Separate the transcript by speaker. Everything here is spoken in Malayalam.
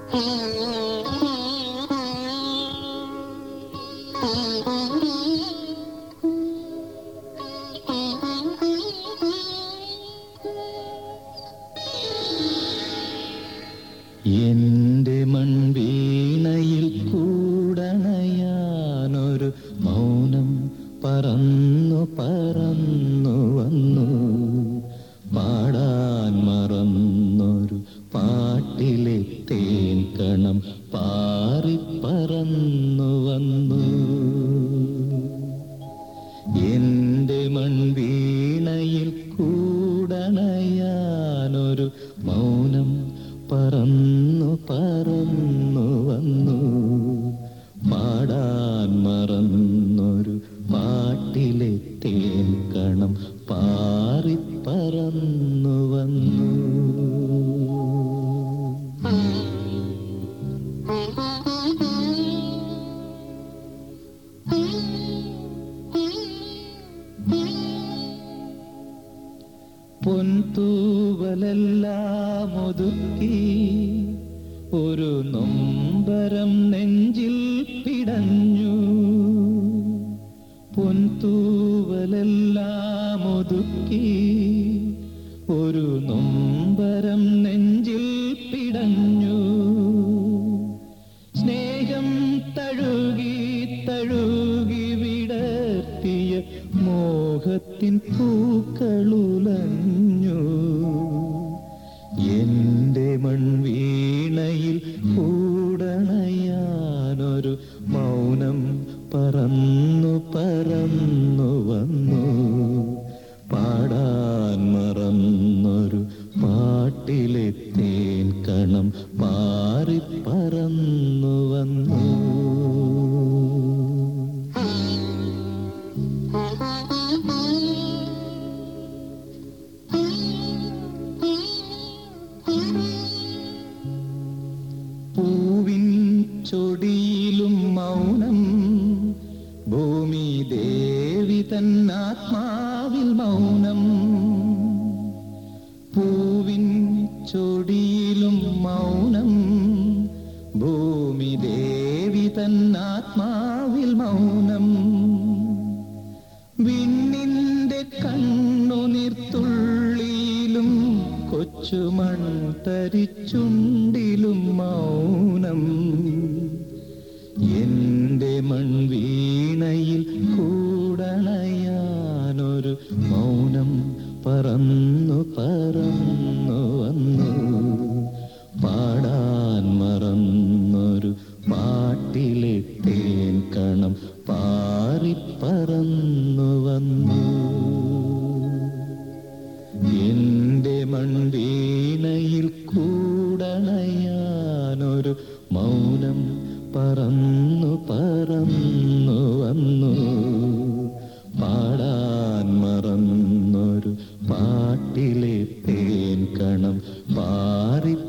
Speaker 1: എന്റെ മൺവീണയിൽ കൂടണയാനൊരു മൗനം പറന്നു പറന്നു വന്നു പാടാൻ മറന്നൊരു പാട്ടിലെ തേൻ കണം പാറിപ്പറന്നു വന്നു എന്റെ മൺവീണയിൽ കൂടണയാനൊരു മൗനം പറന്നു പറന്നു വന്നു പാടാൻ മറന്നൊരു പാട്ടിലെ തേൻ കണം പാറിപ്പറന്നു വന്നു പൊൻതൂവലെല്ലാം ഒതുക്കി ഒരു നൊമ്പരം നെഞ്ചിൽ പിടഞ്ഞു പൊൻതൂവലെല്ലാം ഒതുക്കി ഒരു നൊമ്പരം നെഞ്ചിൽ പിടഞ്ഞു സ്നേഹം തഴുകി തഴുകി വിടർത്തിയ മോഹത്തിൻ പൂക്കളുലഞ്ഞു എന്റെ മൺവീണയിൽ കൂടണയാനൊരു മൗനം പറന്നു പറന്നു വന്നു പാടാൻ മറന്നൊരു പാട്ടിലെ തേൻ കണം പാറിപ്പറന്നു വന്നു പൂവിൻ ചൊടിയിലും മൗനം ഭൂമി ദേവി തന്നാത്മാവിൽ മൗനം പൂവിൻ ചൊടിയിലും മൗനം ഭൂമി ദേവി തന്നാത്മാവിൽ മൗനം വിണ്ണിന്റെ കണ്ണുനീർത്തുള്ളിയിലും കൊച്ചുമൺ തരിച്ചുണ്ടിലും മൗനം എന്റെ മൺവീണയിൽ കൂടണയാനൊരു മൗനം പറന്നു പറന്നു വന്നു പാടാൻ മറന്നൊരു പാട്ടിലെ തേൻ കണം പാറിപ്പറന്നു വന്നു എന്റെ മൺവീണയിൽ കൂടണയാനൊരു മൗനം പറന്നു പറന്നു വന്നു പാടാൻ മറന്നൊരു പാട്ടിലെ തേൻ കണം പാറി